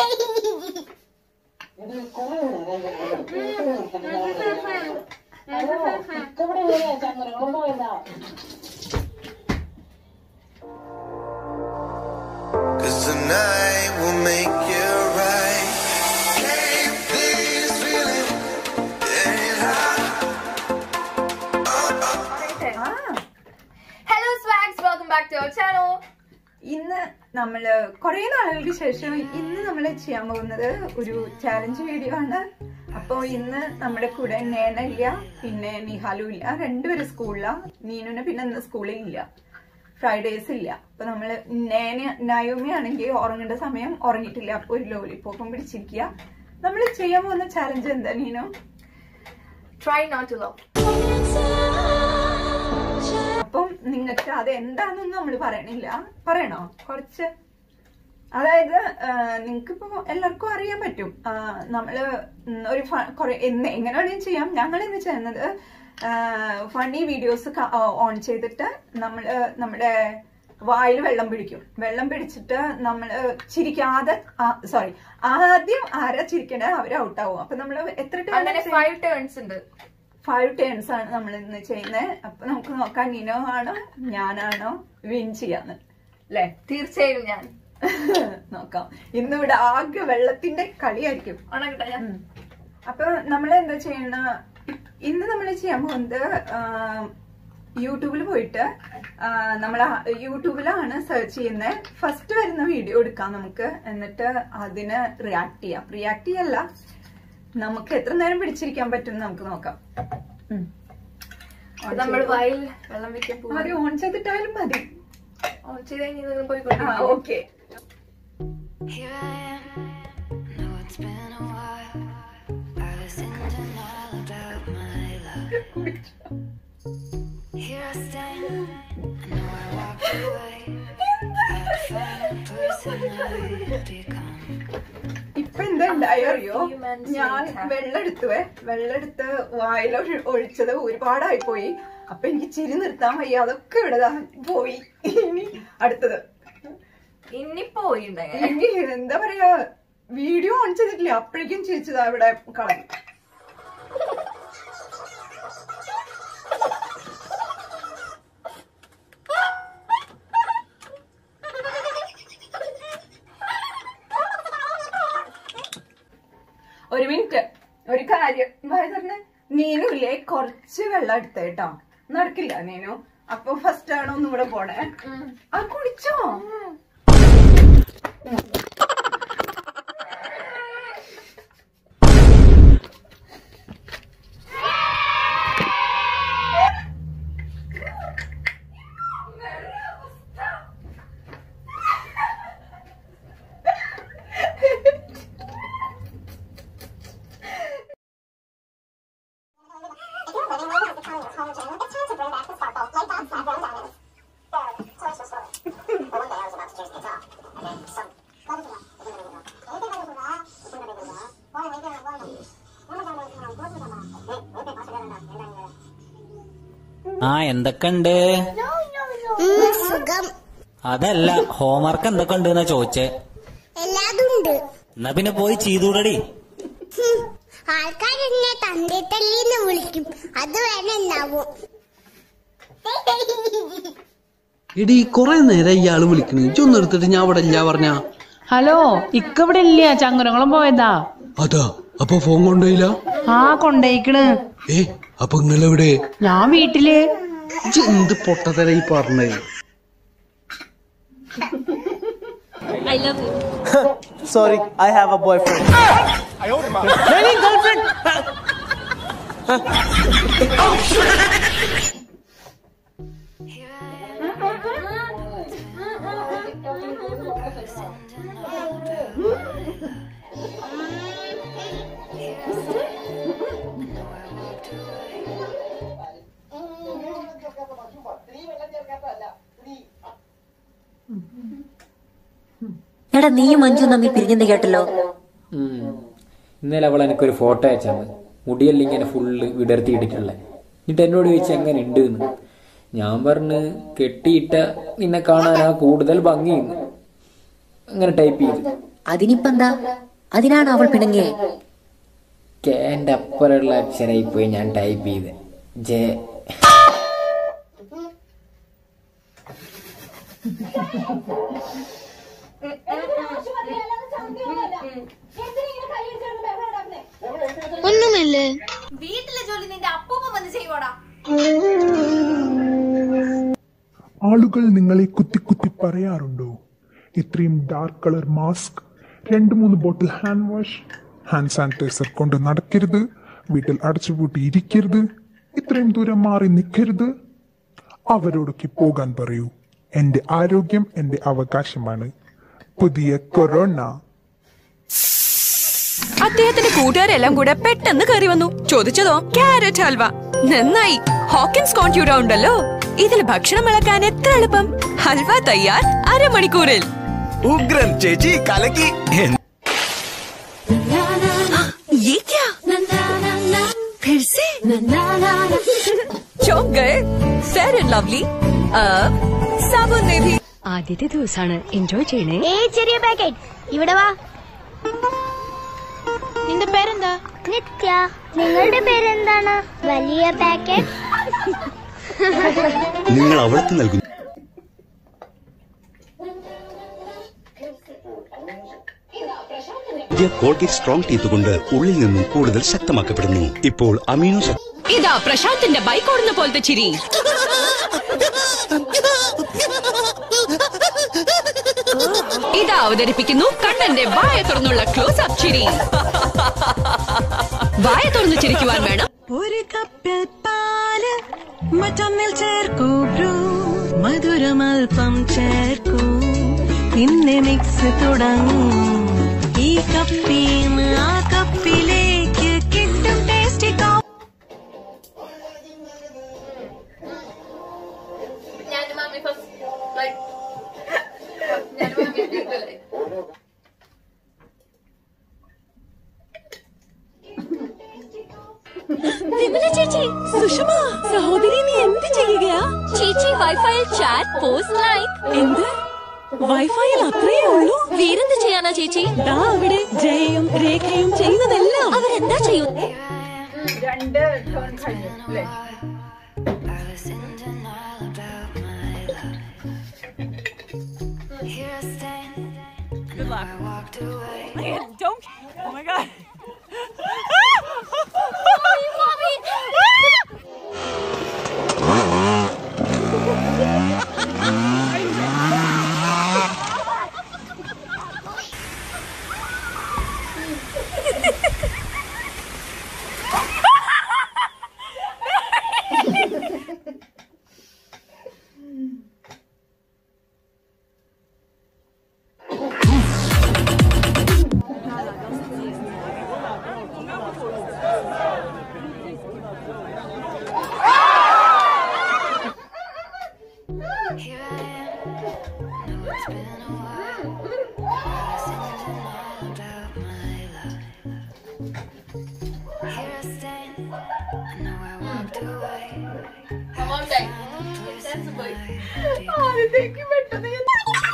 Cause tonight will make you right. Can't this feeling ain't hot. Hello swags welcome back to our channel ഇന്ന് നമ്മള് കുറെ നാളുകൾക്ക് ശേഷം ഇന്ന് നമ്മൾ ചെയ്യാൻ പോകുന്നത് ഒരു ചാലഞ്ച് വീഡിയോ ആണ് അപ്പൊ ഇന്ന് നമ്മുടെ കൂടെ നേന ഇല്ല പിന്നെ നിഹാലും ഇല്ല രണ്ടുപേരും സ്കൂളിലാ നീനുന് പിന്നെ ഇന്ന് സ്കൂളിൽ ഇല്ല ഫ്രൈഡേസ് ഇല്ല അപ്പൊ നമ്മള് നേന നയോമി ആണെങ്കിൽ ഉറങ്ങേണ്ട സമയം ഉറങ്ങിയിട്ടില്ല അപ്പൊ ഒരു ലോലിപ്പോപ്പം പിടിച്ചിരിക്കുക നമ്മൾ ചെയ്യാൻ പോകുന്ന ചാലഞ്ച് എന്താ നീനു ട്രൈ നോട്ട് ടു ലവ് അപ്പം നിങ്ങൾക്ക് അത് എന്താണെന്നൊന്നും നമ്മൾ പറയണില്ല പറയണോ കുറച്ച് അതായത് നിങ്ങൾക്കിപ്പോ എല്ലാവർക്കും അറിയാൻ പറ്റും ആ, നമ്മള് ഉം ഒരു ഫ- കുറെ എന്ന് എങ്ങനെ വേണമെങ്കിലും ചെയ്യാം ഞങ്ങൾ ഇന്ന് ചെയ്യുന്നത് ഫണ്ണി വീഡിയോസ് ഓൺ ചെയ്തിട്ട് നമ്മള് നമ്മുടെ വായിൽ വെള്ളം പിടിക്കും വെള്ളം പിടിച്ചിട്ട് നമ്മള് ചിരിക്കാതെ സോറി ആദ്യം ആരാ ചിരിക്കണേ അവര് ഔട്ടാവും അപ്പൊ നമ്മള് എത്ര അങ്ങനെ ടൈം ഫൈവ് ടേൺസ് ഉണ്ട് ഫൈവ് ടേൺസ് ആണ് നമ്മൾ ഇന്ന് ചെയ്യുന്നത് അപ്പൊ നമുക്ക് നോക്കാം നിനോ ആണോ ഞാനാണോ വിൻ ചെയ്യാന്ന് അല്ലേ തീർച്ചയായും ഞാൻ നോക്കാം ഇന്നിവിടെ ആകെ വെള്ളത്തിന്റെ കളിയായിരിക്കും ഉണക്കട്ടെ ഞാൻ ഉം. അപ്പൊ നമ്മൾ എന്താ ചെയ്യണ ഇന്ന് നമ്മൾ ചെയ്യാൻ പോകുന്നത് യൂട്യൂബിൽ പോയിട്ട് നമ്മൾ യൂട്യൂബിലാണ് സെർച്ച് ചെയ്യുന്നത് ഫസ്റ്റ് വരുന്ന വീഡിയോ എടുക്കാം നമുക്ക് എന്നിട്ട് അതിന് റിയാക്ട് ചെയ്യാം റിയാക്ട് ചെയ്യല്ല നമുക്ക് എത്ര നേരം പിടിച്ചിരിക്കാൻ പറ്റും എന്ന് നമുക്ക് നോക്കാം ഉം. On നമ്മൾ ചെയ്തോ? വായിൽ വെള്ളം വെക്കാൻ പോകും ആദ്യം ഓൺ ചെയ്തിട്ടാലും മതി ഓൺ ചെയ്ത് കഴിഞ്ഞ് ആ പോയിക്കോട്ടെ okay Here I am. Know it's been a while. I was in denial about my love. Here I stand. I know I walked away. Had to find the person I become. ഇപ്പൊ എന്താ ഉണ്ടായോ അറിയോ few months ഞാൻ later. വെള്ളം എടുത്തുവേ വെള്ളം എടുത്ത് വായിൽ ഒഴി- ഒഴിച്ചത് ഒരുപാടായി പോയി അപ്പൊ എനിക്ക് ചിരി നിർത്താൻ വയ്യ അതൊക്കെ ഇവിടെ ദാ പോയി ഇനി അടുത്തത് ഇനി പോയിണ്ടെങ്കിൽ ഇനി എന്താ പറയാ വീഡിയോ ഓൺ ചെയ്തിട്ടില്ല അപ്പോഴേക്കും ചിരിച്ചതാ ഇവിടെ കളയും ഒരു മിനിറ്റ് ഒരു കാര്യം പറഞ്ഞ നീനുല്ലേ കുറച്ച് വെള്ളം എടുത്തേ കേട്ടോ നടക്കില്ല നീനു അപ്പൊ ഫസ്റ്റ് ആണോ ഒന്നും കൂടെ പോണേ ആ കുടിച്ചോ ആ എന്തൊക്കെണ്ട് സുഖം അതല്ല ഹോംവർക്ക് എന്തൊക്കെ ഉണ്ട് എന്നാ ചോദിച്ചേ എല്ലാതുണ്ട് എന്നാ പിന്നെ പോയി ചെയ്തൂടടി ആൾക്കാർ എന്നെ തന്തേത്തല്ലിന്ന് വിളിക്കും അത് വേണം എന്നാവും എടി കൊറേ നേരം ഇയാള് വിളിക്കണ് ഇജൊന്നും എടുത്തിട്ട് ഞാൻ അവിടെ ഇല്ല പറഞ്ഞ ഹലോ ഇക്ക ഇവിടെ ഇല്ല ചങ്ങരകുളം പോയതാ അതാ അപ്പൊ ഫോൺ കൊണ്ടുപോയില്ല ആ കൊണ്ടേക്കണ് ഏ അപ്പൊ നിങ്ങളെവിടെ ഞാൻ വീട്ടില് ഇജ്ജ് എന്ത് പൊട്ടത്തര ഈ പറഞ്ഞത് Sorry, I have a boyfriend. Here I am. Know it's been a while. I was in denial about my love. Here I stand. I know I walked away. എടാ നീയും മഞ്ജു തമ്മിൽ പിരിഞ്ഞെന്ന് കേട്ടല്ലോ ഇന്നലെ അവൾ എനിക്കൊരു ഫോട്ടോ അയച്ചാണ് മുടിയെല്ലാം ഇങ്ങനെ ഫുള്ള് വിടർത്തിയിട്ടിട്ടുള്ളത് എന്നിട്ട് എന്നോട് ചോദിച്ചു എങ്ങനെ ഉണ്ട് എന്ന് ഞാൻ പറഞ്ഞ് കെട്ടിയിട്ട നിന്നെ കാണാനാ കൂടുതൽ ഭംഗിയെന്ന് അങ്ങനെ ടൈപ്പ് ചെയ്തു അതിനിപ്പെന്താ അതിനാണ് അവൾ പിണങ്ങിയേ കേന്റെ അപ്പുറമുള്ള അക്ഷരായി പോയി ഞാൻ ടൈപ്പ് ചെയ്ത് ജെ ഒന്നുമില്ലേ വീട്ടിലെ ജോലി നിന്റെ അപ്പൂപ്പ വന്ന് ചെയ്യുവാടാ ആളുകൾ നിങ്ങളെ കുത്തി കുത്തി പറയാറുണ്ടോ ഇത്രയും ഡാർക്ക് കളർ മാസ്ക് രണ്ട് മൂന്ന് bottle hand wash hand sanitizer കൊണ്ട് നടക്കരുത് വീട്ടിൽ അടച്ചുപൂട്ടി ഇരിക്കരുത് ഇത്രയും ദൂരം മാറി നിൽക്കരുത് അവരോടൊക്കെ പോകാൻ പറയൂ എന്റെ ആരോഗ്യം എന്റെ അവകാശമാണ് പുതിയ കൊറോണ അദ്ദേഹത്തിന്റെ കൂട്ടുകാരെല്ലാം കൂടെ പെട്ടെന്ന് കയറി വന്നു ചോദിച്ചതോ ക്യാരറ്റ് ഹൽവ നന്നായി ഹോക്കിൻസ് കോൺട്യൂറ ഉണ്ടല്ലോ ഇതിൽ ഭക്ഷണം ഇളക്കാൻ എത്ര എളുപ്പം ഹൽവ തയ്യാർ അരമണിക്കൂറിൽ ഉഗ്രൻ ചേച്ചി കലക്കി ये क्या फिर से चौंक गए फेयर एंड लवली अब साबुन ने भी ആദ്യത്തെ ദിവസമാണ് എൻജോയ് ചെയ്യണേ ഏ ചെറിയ പാക്കറ്റ് ഇവിടെ വാ നിന്റെ പേരെന്താ നിത്യ നിങ്ങളുടെ പേരെന്താണ് വലിയ പാക്കറ്റ് നിങ്ങൾ അവൾക്ക് നൽകുന്നു പുതിയ കോൾഗേറ്റ് സ്ട്രോങ് ടീത്ത് കൊണ്ട് ഉള്ളിൽ നിന്നും കൂടുതൽ ശക്തമാക്കപ്പെടുന്നു ഇപ്പോൾ അമീനോ ശക്തി ഇതാ പ്രശാന്തിന്റെ ബൈക്ക് ഓടുന്ന പോലത്തെ ചിരി ഇതാ അവതരിപ്പിക്കുന്നു കണ്ണന്റെ വായ തുറന്നുള്ള ക്ലോസ് അപ്പ് ചിരി വായ തുറന്ന് ചിരിക്കുവാൻ വേണം ഒരു കപ്പിൽ പാല് മറ്റൊന്നിൽ ചേർക്കൂ ബ്രൂ മധുരമൽപ്പം ചേർക്കൂ പിന്നെ മിക്സ് തുടങ്ങും ഈ കപ്പീന്ന് ആ കപ്പിലേക്ക് കിട്ടും ടേസ്റ്റി കോഫി ഞാൻ മമ്മി ഫസ്റ്റ് ലൈക്ക് ഞാൻ മമ്മി ലൈക്ക് വിമല ചേച്ചി സുഷമ സഹോദരി നീ എന്ത് ചെയ്യുകയാ ചേച്ചി വൈഫൈയിൽ ചാറ്റ് പോസ്റ്റ് ലൈക്ക് എന്ത് വൈഫൈയിൽ അത്രയേ ഉള്ളൂ വേറെന്ത് ചെയ്യാനാ ചേച്ചി ദാ അവിടെ ജയയും രേഖയും ചെയ്യുന്നതെല്ലാം അവരെന്താ ചെയ്യും രണ്ട് ടേൺ കഴിഞ്ഞു അല്ലേ Good luck. I walked away. Don't. Oh my god. ആദ്യത്തേക്ക് പെട്ടെന്ന് ഞാൻ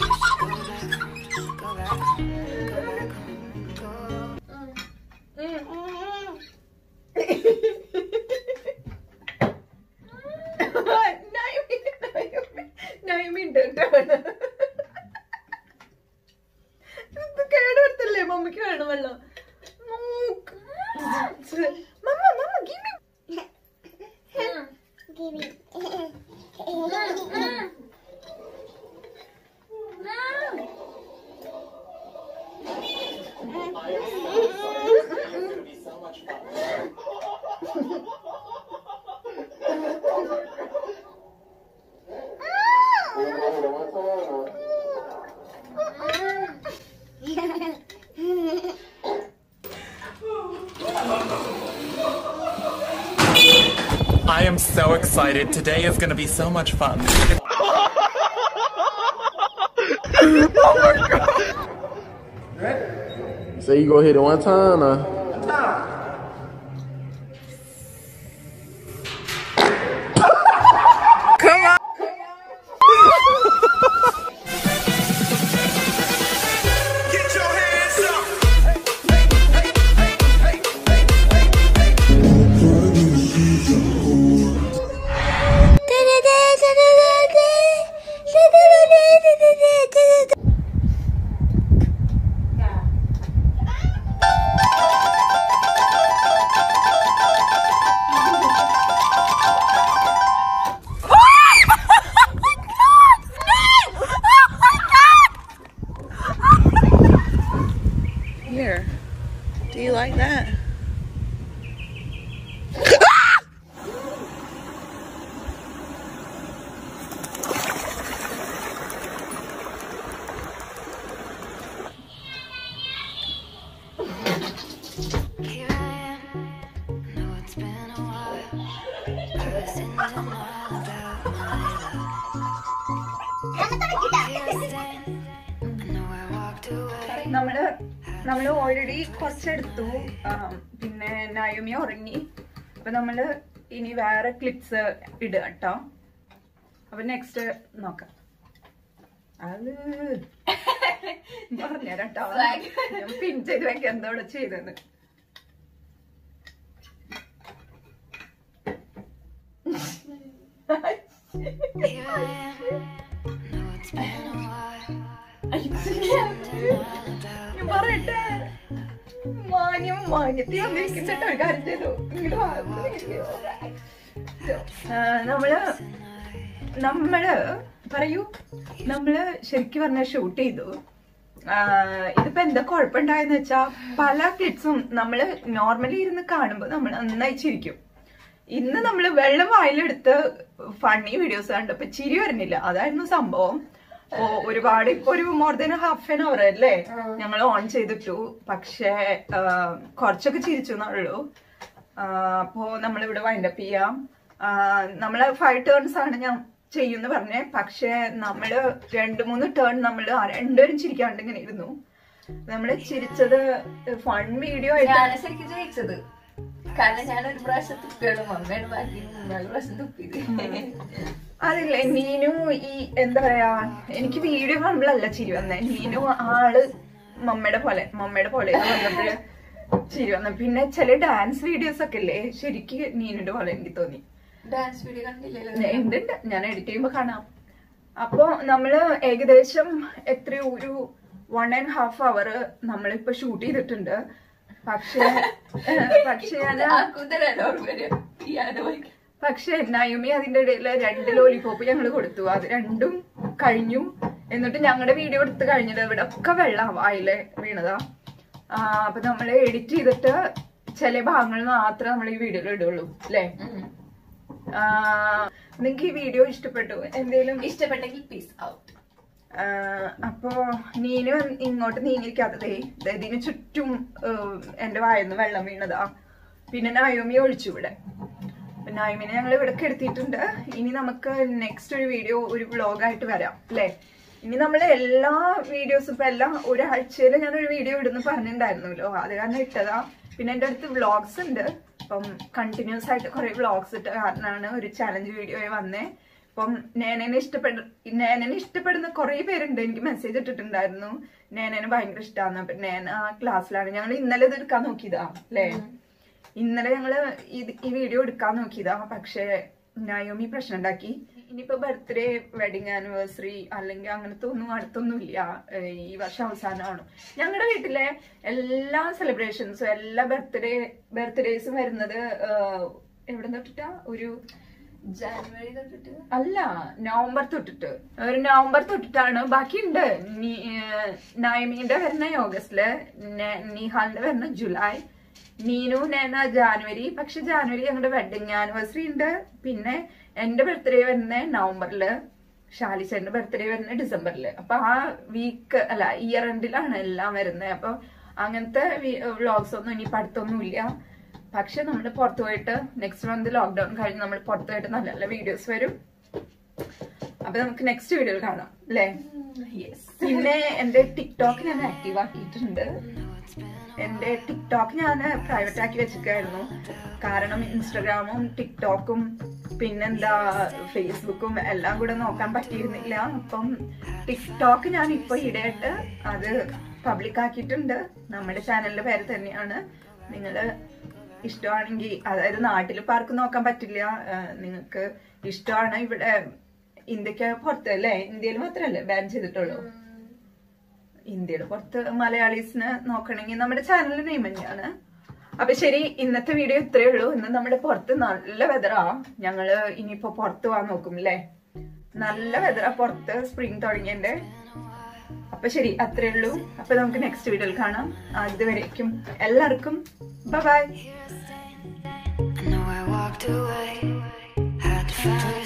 നൈമിണ്ട് ടേൺ ഇത് കേടുവരുത്തല്ലേ മമ്മിക്ക് വേണം വെള്ളം നോക്ക് mama mama give I am so excited. Today is going to be so much fun. So you go hit it one time or? Come on. Get your hands Here. Do you like that? Here I am. Know it's been a while. I was in denial about my love. Here I stand. I know I walked away. നമ്മള് നമ്മള് already കുറച്ചെടുത്തു ആ, പിന്നെ Naomi ഉറങ്ങി അപ്പൊ നമ്മള് ഇനി വേറെ clips ഇടുക കേട്ടോ അപ്പൊ നെക്സ്റ്റ് നോക്കാം അത് പറഞ്ഞുതരാം കേട്ടോ ഞാൻ പിൻ ചെയ്ത് വെക്കാം എന്തോടെ ചെയ്തത് Here I am. Know it's been a while. I was in denial about ഞാൻ പറയട്ടെ മാന്യം മാന്യത്തിൽ വന്നിരിക്കുന്ന കേട്ടോ ഒരു കാര്യം ചെയ്തു ഇങ്ങോട്ട് വാ. ആ, നമ്മള് നമ്മള് പറയൂ നമ്മള് ശരിക്കും പറഞ്ഞ ഷൂട്ട് ചെയ്തു ആ, ഇതിപ്പോ എന്താ കുഴപ്പമുണ്ടായെന്ന് വെച്ചാ പല ക്ലിപ്സും നമ്മള് നോർമലി ഇരുന്ന് കാണുമ്പോ നമ്മൾ നന്നായി ചിരിക്കും ഇന്ന് നമ്മള് വെള്ളം വായിലെടുത്ത് ഫണ്ണി വീഡിയോസ് കണ്ടപ്പോ ചിരി വരുന്നില്ല അതായിരുന്നു സംഭവം ഓ, ഒരുപാട് ഇപ്പൊ ഒരു more than half an hour അല്ലേ ഞങ്ങൾ ഓൺ ചെയ്തിട്ടു പക്ഷേ ആ, കുറച്ചൊക്കെ ചിരിച്ചു എന്നുള്ളൂ ആ, അപ്പോ നമ്മളിവിടെ വൈൻഡപ്പ് ചെയ്യാം ആ, നമ്മള് ഫൈവ് ടേൺസ് ആണ് ഞാൻ ചെയ്യുന്ന പറഞ്ഞേ പക്ഷേ നമ്മള് രണ്ട് മൂന്ന് ടേൺ നമ്മള് ആ രണ്ടുപേരും ചിരിക്കാണ്ട് ഇങ്ങനെ ഇരുന്നു നമ്മള് ചിരിച്ചത് ഫൺ വീഡിയോ ഞാന് ആയിട്ട് ശരിക്കും ജയിച്ചത് കാരണം ഞാൻ ഒരു പ്രാവശ്യം തുപ്പിയാണ് മമ്മയുടെ ബാക്കി മൂന്നാല് പ്രാവശ്യം തുപ്പിയത് അതില്ലേ നീനു ഈ എന്താ പറയാ എനിക്ക് വീഡിയോ കാണുമ്പോഴല്ല ചിരി വന്നേ നീനു ആള് മമ്മയുടെ പോലെ മമ്മയുടെ പോലെ വന്നപ്പോഴ് ചിരി വന്നു പിന്നെ ചില ഡാൻസ് വീഡിയോസ് ഒക്കെ ഇല്ലേ ശരിക്ക് നീനുടെ പോലെ എനിക്ക് തോന്നി ഡാൻസ് വീഡിയോ കണ്ടില്ലല്ലോ ഉണ്ട് ഉണ്ട്. ഞാൻ എഡിറ്റ് ചെയ്യുമ്പോ കാണാം അപ്പൊ നമ്മള് ഏകദേശം എത്രയോ ഒരു വൺ ആൻഡ് ഹാഫ് അവർ നമ്മളിപ്പോ ഷൂട്ട് ചെയ്തിട്ടുണ്ട് പക്ഷേ ഏഹ്, പക്ഷേ ഞാൻ ആ കുതിരയുടെ ഓർമ്മ വരും. പിയാനോ വായിക്കാൻ. പക്ഷെ നയുമി അതിന്റെ ഇടയിൽ രണ്ട് ലോലിപോപ്പ് ഞങ്ങൾ കൊടുത്തു അത് രണ്ടും കഴിഞ്ഞു എന്നിട്ട് ഞങ്ങളുടെ വീഡിയോ എടുത്ത് കഴിഞ്ഞത് ഇവിടെ ഒക്കെ വെള്ളം വായില് വീണതാ ആ, അപ്പൊ നമ്മൾ എഡിറ്റ് ചെയ്തിട്ട് ചില ഭാഗങ്ങൾ മാത്രമേ നമ്മൾ ഈ വീഡിയോയിൽ ഇടുള്ളൂ അല്ലേ നിങ്ങക്ക് ഈ വീഡിയോ ഇഷ്ടപ്പെട്ടു എന്തേലും ഇഷ്ടപ്പെട്ടെങ്കിൽ പീസ് ഔട്ട് ആ, അപ്പോ നീനു ഇങ്ങോട്ട് നീങ്ങിയിരിക്കാത്തതേ ദേ ഇതിന് ചുറ്റും ഏഹ്, എന്റെ വായന്ന് വെള്ളം വീണതാ പിന്നെ നായോമി ഒഴിച്ചു ഇവിടെ അപ്പൊ നായോമിനെ ഞങ്ങൾ ഇവിടെ കെടുത്തിയിട്ടുണ്ട് ഇനി നമുക്ക് നെക്സ്റ്റ് ഒരു വീഡിയോ ഒരു വ്ളോഗായിട്ട് വരാം അല്ലേ ഇനി നമ്മൾ എല്ലാ വീഡിയോസും ഇപ്പൊ എല്ലാം ഒരാഴ്ചയിൽ ഞാൻ ഒരു വീഡിയോ ഇടുന്നു പറഞ്ഞിട്ടുണ്ടായിരുന്നല്ലോ അത് കാരണം ഇട്ടതാ പിന്നെ എൻ്റെ അടുത്ത് വ്ളോഗ്സ് ഉണ്ട് അപ്പം കണ്ടിന്യൂസ് ആയിട്ട് കുറെ വ്ളോഗ്സ് ഇട്ട കാരണമാണ് ഒരു ചലഞ്ച് വീഡിയോ വന്നേ അപ്പം നേനനെ ഇഷ്ടപ്പെടു നേനനെ ഇഷ്ടപ്പെടുന്ന കുറെ പേരുണ്ട് എനിക്ക് മെസ്സേജ് ഇട്ടിട്ടുണ്ടായിരുന്നു നേനനെ ഭയങ്കര ഇഷ്ടമാണ് അപ്പൊ നേന ക്ലാസ്സിലാണ് ഞങ്ങൾ ഇന്നലെ ഇത് എടുക്കാൻ നോക്കിയതാ അല്ലേ ഇന്നലെ ഞങ്ങള് ഇത് ഈ വീഡിയോ എടുക്കാൻ നോക്കിയതാ പക്ഷേ നയോമി പ്രശ്നം ഉണ്ടാക്കി ഇനിയിപ്പോ ബർത്ത്ഡേ വെഡിങ് ആനിവേഴ്സറി അല്ലെങ്കിൽ അങ്ങനത്തെ ഒന്നും അടുത്തൊന്നും ഇല്ല ഏഹ് ഈ വർഷം അവസാനമാണ് ഞങ്ങളുടെ വീട്ടിലെ എല്ലാ സെലിബ്രേഷൻസും എല്ലാ ബർത്ത്ഡേ ബർത്ത്ഡേസും വരുന്നത് ഏഹ് എവിടെ തൊട്ടിട്ടാ ഒരു ജാനുവരി തൊട്ടിട്ട് അല്ല നവംബർ തൊട്ടിട്ട് ഒരു നവംബർ തൊട്ടിട്ടാണ് ബാക്കിയുണ്ട് നീ- ഏഹ് നയമീന്റെ വരുന്ന ഓഗസ്റ്റില് നെ- നിഹാലിന്റെ വരുന്ന ജൂലൈ നീനു നേന ജാനുവരി പക്ഷെ ജാനുവരി ഞങ്ങളുടെ വെഡിങ് ആനിവേഴ്സറി ഉണ്ട് പിന്നെ എന്റെ ബർത്ത്ഡേ വരുന്ന നവംബറില് ഷാലിച്ചേന്റെ ബർത്ത്ഡേ വരുന്ന ഡിസംബറില് അപ്പൊ ആ വീക്ക് അല്ല ഇയർ എൻഡിലാണ് എല്ലാം വരുന്നത് അപ്പൊ അങ്ങനത്തെ വ്ളോഗ്സ് ഒന്നും ഇനി പഠിത്തമൊന്നുമില്ല പക്ഷെ നമ്മൾ പുറത്തു പോയിട്ട് നെക്സ്റ്റ് മന്ത് ലോക്ക്ഡൌൺ കഴിഞ്ഞ് നമ്മൾ പുറത്തു പോയിട്ട് നല്ല നല്ല വീഡിയോസ് വരും അപ്പൊ നമുക്ക് നെക്സ്റ്റ് വീഡിയോയിൽ കാണാം അല്ലേ പിന്നെ എന്റെ ടിക്ടോക്ക് ഞാൻ ആക്റ്റീവ് ആക്കിയിട്ടുണ്ട് എന്റെ ടിക്ടോക്ക് ഞാൻ പ്രൈവറ്റ് ആക്കി വെച്ചിരിക്കായിരുന്നു കാരണം ഇൻസ്റ്റഗ്രാമും ടിക്ടോക്കും പിന്നെന്താ ഫേസ്ബുക്കും എല്ലാം കൂടെ നോക്കാൻ പറ്റിയിരുന്നില്ല അപ്പം ടിക്ടോക്ക് ഞാൻ ഇപ്പൊ ഇടയായിട്ട് അത് പബ്ലിക് ആക്കിയിട്ടുണ്ട് നമ്മുടെ ചാനലിന്റെ പേര് തന്നെയാണ് നിങ്ങള് ഇഷ്ടമാണെങ്കിൽ അതായത് നാട്ടിൽ പാർക്ക് നോക്കാൻ പറ്റില്ല നിങ്ങൾക്ക് ഇഷ്ടമാണ് ഇവിടെ ഇന്ത്യക്ക് പുറത്ത് അല്ലേ ഇന്ത്യയിൽ മാത്രമല്ലേ ബാൻ ചെയ്തിട്ടുള്ളൂ ഇന്ത്യയുടെ പുറത്ത് മലയാളീസിന് നോക്കണമെങ്കിൽ നമ്മുടെ ചാനലിന്റെ നെയിം തന്നെയാണ് അപ്പൊ ശരി ഇന്നത്തെ വീഡിയോ ഇത്രയേ ഉള്ളൂ ഇന്ന് നമ്മുടെ പുറത്ത് നല്ല വെതറാ ഞങ്ങള് ഇനിയിപ്പോ പുറത്ത് പോവാൻ നോക്കും അല്ലേ നല്ല വെതറാ പുറത്ത് സ്പ്രിങ് തുടങ്ങിയതിന്റെ അപ്പൊ ശരി അത്രേ ഉള്ളൂ അപ്പൊ നമുക്ക് നെക്സ്റ്റ് വീഡിയോയിൽ കാണാം അതുവരേക്കും എല്ലാവർക്കും bye I know I walked away, had to find